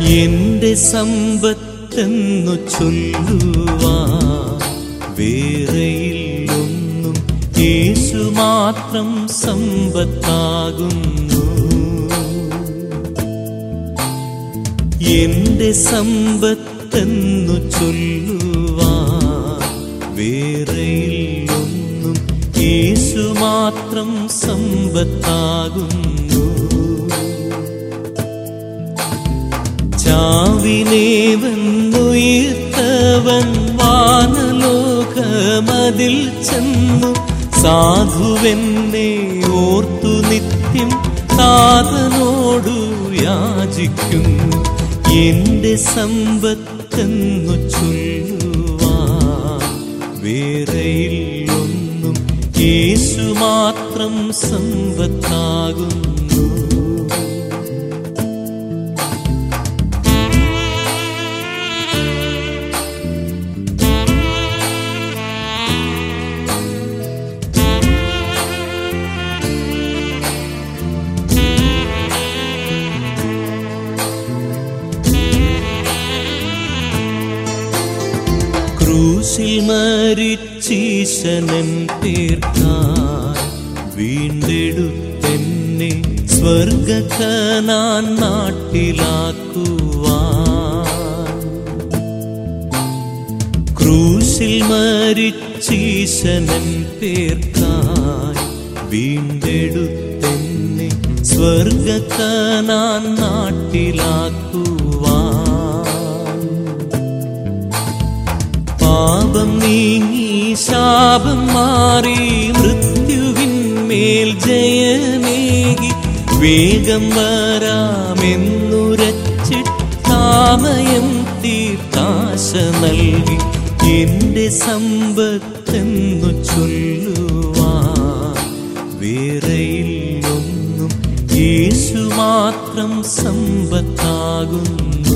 എന്റെ സമ്പത്തെന്നു ചൊല്ലുവാ വേറെയില്ലൊന്നും യേശു മാത്രം സമ്പത്താകുന്നു എന്റെ സമ്പത്തെന്നു ചൊല്ലുവാ വേറെയില്ലൊന്നും യേശു മാത്രം സമ്പത്താകുന്നു ചാവിനെ വന്നുയർത്തവൻ വാനലോകമതിൽ ചെന്നു സാധുവെന്നെ ഓർത്തു നിത്യം താതനോടു യാചിക്കുന്നു എന്റെ സമ്പത്തെന്നു ചൊല്ലുവാ വേറെയില്ലൊന്നും യേശു മാത്രം സമ്പത്താകുന്നു ക്രൂശിൽ മരിച്ചീശനൻ തീർക്കാൻ വീണ്ടെടുത്തെന്നെ സ്വർഗക്കനാൻ നാട്ടിലാക്കുവാൻ ക്രൂശിൽ മരിച്ചീശനൻ പേർക്കാൻ വീണ്ടെടുത്തെന്നെ സ്വർഗക്കനാൻ നാട്ടിലാക്കുവാൻ പാപം നീങ്ങി ശാപം മാറി മൃത്യുവിന്മേൽ ജയമേകി വേഗം വരാമെന്നുരച്ചിട്ടാമയം തീർത്താശ നൽകി എന്റെ സമ്പത്തെന്നു ചൊല്ലുവാൻ വേറെയില്ലൊന്നും യേശു മാത്രം സമ്പത്താകുന്നു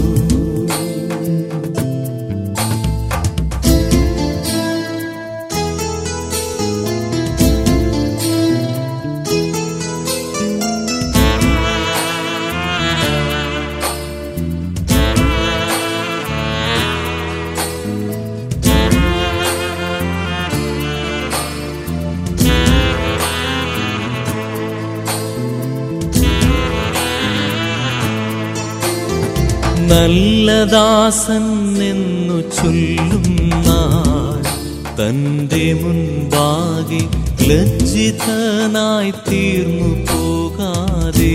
നല്ല ദാസൻ എന്നു ചൊല്ലുന്ന തന്റെ മുൻപാകെ ലജ്ജിതനായി തീർന്നു പോകാതെ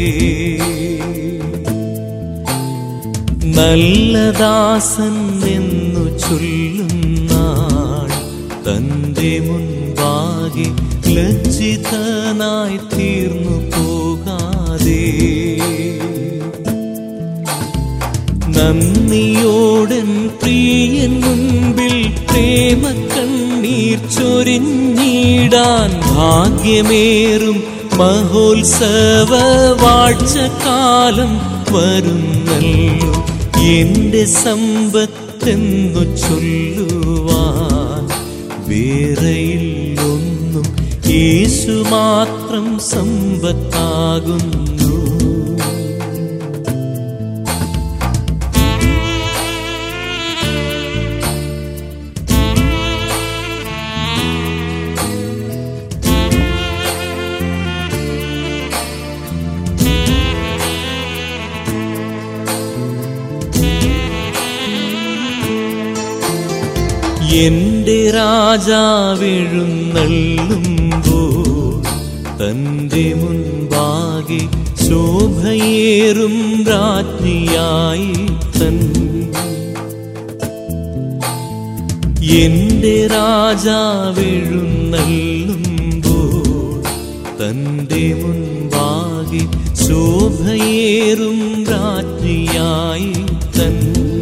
നല്ല ദാസൻ എന്നു ചൊല്ലുന്ന തന്റെ മുൻപാകെ ലജ്ജിതനായി തീർന്നു പോകാതെ നന്ദിയോടൻ പ്രിയൻ മുൻപിൽ പ്രേമ കണ്ണീർ ചൊരിഞ്ഞിടാൻ ഭാഗ്യമേറും മഹോത്സവ വാഴ്ചക്കാലം വരുന്നല്ലോ എന്റെ സമ്പത്തെന്നു ചൊല്ലുവാൻ വേറെയില്ലൊന്നും യേശു മാത്രം സമ്പത്താകുന്നു എന്റെ രാജാവെഴുന്നള്ളുമ്പോ തന്റെ മുൻപാകെ ശോഭയേറും രാജ്ഞിയായി തൻ എന്റെ രാജാവെഴുന്നള്ളുമ്പോ തന്റെ മുൻപാകെ ശോഭയേറും രാജ്ഞിയായി തൻ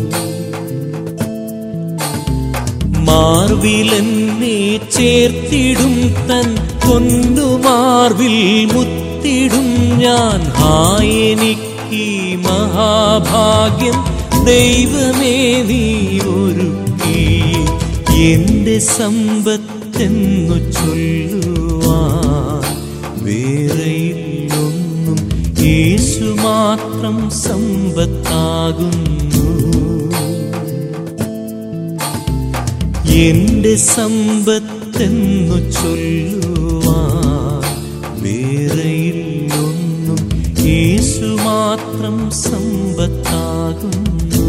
മാർവിലെന്നെ ചേർത്തിടും തൻ കൊന്നു മാർവിൽ മുത്തിടും ഞാൻ ഹായെനിക്ക് മഹാഭാഗ്യം ദൈവമേ നീ ഒരുക്കി എന്റെ സമ്പത്തെന്നു ചൊല്ലുവാൻ വേറെയില്ലൊന്നും യേശു യേശു മാത്രം സമ്പത്താകുന്നു എന്റെ സമ്പത്തെന്നു ചൊല്ലുവാൻ വേറെയില്ലൊന്നും യേശു മാത്രം സമ്പത്താകുന്നു